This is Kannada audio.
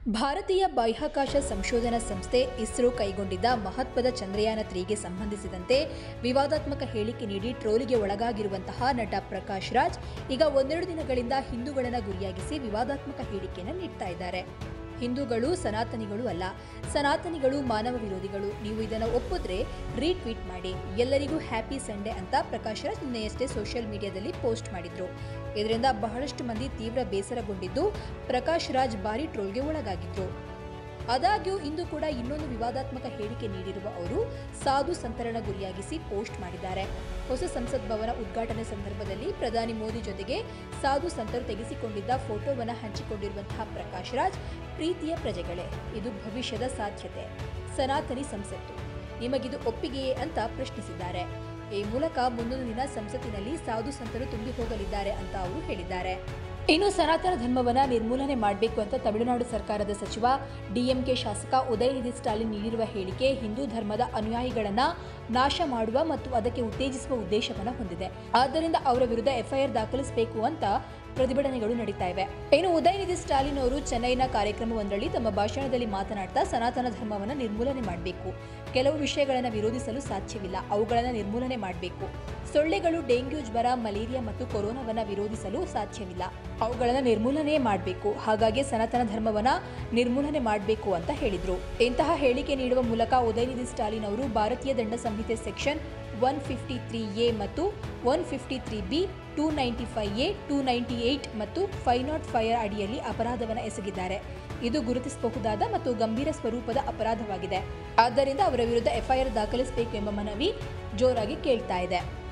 ಭಾರತೀಯ ಬಾಹ್ಯಾಕಾಶ ಸಂಶೋಧನಾ ಸಂಸ್ಥೆ ಇಸ್ರೋ ಕೈಗೊಂಡಿದ್ದ ಮಹತ್ವದ ಚಂದ್ರಯಾನ ತ್ರೀಗೆ ಸಂಬಂಧಿಸಿದಂತೆ ವಿವಾದಾತ್ಮಕ ಹೇಳಿಕೆ ನೀಡಿ ಟ್ರೋಲಿಗೆ ಒಳಗಾಗಿರುವಂತಹ ನಟ ಪ್ರಕಾಶ್ ರಾಜ್ ಈಗ ಒಂದೆರಡು ದಿನಗಳಿಂದ ಹಿಂದೂಗಳನ್ನ ಗುರಿಯಾಗಿಸಿ ವಿವಾದಾತ್ಮಕ ಹೇಳಿಕೆಯನ್ನು ನೀಡ್ತಾ ಇದ್ದಾರೆ ಹಿಂದೂಗಳು ಸನಾತನಿಗಳು ಅಲ್ಲ ಸನಾತನಿಗಳು ಮಾನವ ವಿರೋಧಿಗಳು ನೀವು ಇದನ್ನು ಒಪ್ಪಿದ್ರೆ ರೀಟ್ವೀಟ್ ಮಾಡಿ ಎಲ್ಲರಿಗೂ ಹ್ಯಾಪಿ ಸಂಡೇ ಅಂತ ಪ್ರಕಾಶ್ ರಾಜ್ ನಿನ್ನೆಯಷ್ಟೇ ಸೋಷಿಯಲ್ ಮೀಡಿಯಾದಲ್ಲಿ ಪೋಸ್ಟ್ ಮಾಡಿದ್ರು ಇದರಿಂದ ಬಹಳಷ್ಟು ಮಂದಿ ತೀವ್ರ ಬೇಸರಗೊಂಡಿದ್ದು ಪ್ರಕಾಶ್ ರಾಜ್ ಭಾರಿ ಟ್ರೋಲ್ಗೆ ಒಳಗಾಗಿದ್ರು ಆದಾಗ್ಯೂ ಇಂದು ಕೂಡ ಇನ್ನೊಂದು ವಿವಾದಾತ್ಮಕ ಹೇಳಿಕೆ ನೀಡಿರುವ ಅವರು ಸಾಧು ಸಂತರಣ ಗುರಿಯಾಗಿಸಿ ಪೋಸ್ಟ್ ಮಾಡಿದ್ದಾರೆ ಹೊಸ ಸಂಸತ್ ಭವನ ಉದ್ಘಾಟನೆ ಸಂದರ್ಭದಲ್ಲಿ ಪ್ರಧಾನಿ ಮೋದಿ ಜೊತೆಗೆ ಸಾಧು ಸಂತರು ತೆಗೆಸಿಕೊಂಡಿದ್ದ ಫೋಟೋವನ್ನು ಹಂಚಿಕೊಂಡಿರುವಂತಹ ಪ್ರಕಾಶ್ ರಾಜ್ ಪ್ರೀತಿಯ ಪ್ರಜೆಗಳೇ ಇದು ಭವಿಷ್ಯದ ಸಾಧ್ಯತೆ ಸನಾತನಿ ಸಂಸತ್ತು ನಿಮಗಿದು ಒಪ್ಪಿಗೆಯೇ ಅಂತ ಪ್ರಶ್ನಿಸಿದ್ದಾರೆ ಈ ಮೂಲಕ ಮುಂದೊಂದು ದಿನ ಸಂಸತ್ತಿನಲ್ಲಿ ಸಾಧು ಸಂತರು ತುಂಬಿ ಹೋಗಲಿದ್ದಾರೆ ಅಂತ ಅವರು ಹೇಳಿದ್ದಾರೆ ಇನ್ನು ಸನಾತನ ಧರ್ಮವನ್ನ ನಿರ್ಮೂಲನೆ ಮಾಡಬೇಕು ಅಂತ ತಮಿಳುನಾಡು ಸರ್ಕಾರದ ಸಚಿವ ಡಿಎಂಕೆ ಶಾಸಕ ಉದಯನಿಧಿ ಸ್ಟಾಲಿನ್ ನೀಡಿರುವ ಹೇಳಿಕೆ ಹಿಂದೂ ಧರ್ಮದ ಅನುಯಾಯಿಗಳನ್ನ ನಾಶ ಮಾಡುವ ಮತ್ತು ಅದಕ್ಕೆ ಉತ್ತೇಜಿಸುವ ಉದ್ದೇಶವನ್ನ ಹೊಂದಿದೆ ಆದ್ದರಿಂದ ಅವರ ವಿರುದ್ಧ ಎಫ್ಐಆರ್ ದಾಖಲಿಸಬೇಕು ಅಂತ ಪ್ರತಿಭಟನೆಗಳು ನಡೀತಾ ಇವೆ ಇನ್ನು ಉದಯನಿಧಿ ಸ್ಟಾಲಿನ್ ಅವರು ಚೆನ್ನೈನ ಕಾರ್ಯಕ್ರಮವೊಂದರಲ್ಲಿ ತಮ್ಮ ಭಾಷಣದಲ್ಲಿ ಮಾತನಾಡ್ತಾ ಸನಾತನ ಧರ್ಮವನ್ನು ನಿರ್ಮೂಲನೆ ಮಾಡಬೇಕು ಕೆಲವು ವಿಷಯಗಳನ್ನು ವಿರೋಧಿಸಲು ಸಾಧ್ಯವಿಲ್ಲ ಅವುಗಳನ್ನು ನಿರ್ಮೂಲನೆ ಮಾಡಬೇಕು ಸೊಳ್ಳೆಗಳು ಡೆಂಗ್ಯೂ ಜ್ವರ ಮಲೇರಿಯಾ ಮತ್ತು ಕೊರೋನಾವನ್ನ ವಿರೋಧಿಸಲು ಸಾಧ್ಯವಿಲ್ಲ ಅವುಗಳನ್ನು ನಿರ್ಮೂಲನೆ ಮಾಡಬೇಕು ಹಾಗಾಗಿ ಸನಾತನ ಧರ್ಮವನ್ನ ನಿರ್ಮೂಲನೆ ಮಾಡಬೇಕು ಅಂತ ಹೇಳಿದ್ರು ಇಂತಹ ಹೇಳಿಕೆ ನೀಡುವ ಮೂಲಕ ಉದಯನಿಧಿ ಸ್ಟಾಲಿನ್ ಅವರು ಭಾರತೀಯ ದಂಡ ಸಂಹಿತೆ section one fifty three A ಮತ್ತು one fifty three B two ninety five A two ninety eight ಮತ್ತು ಫೈವ್ ನಾಟ್ ಫೈವ್ ಅಡಿಯಲ್ಲಿ ಅಪರಾಧವನ್ನು ಎಸಗಿದ್ದಾರೆ ಇದು ಗುರುತಿಸಬಹುದಾದ ಮತ್ತು ಗಂಭೀರ ಸ್ವರೂಪದ ಅಪರಾಧವಾಗಿದೆ ಆದ್ದರಿಂದ ಅವರ ವಿರುದ್ಧ ಎಫ್ಐಆರ್ ದಾಖಲಿಸಬೇಕು ಎಂಬ ಮನವಿ ಜೋರಾಗಿ ಕೇಳ್ತಾ ಇದೆ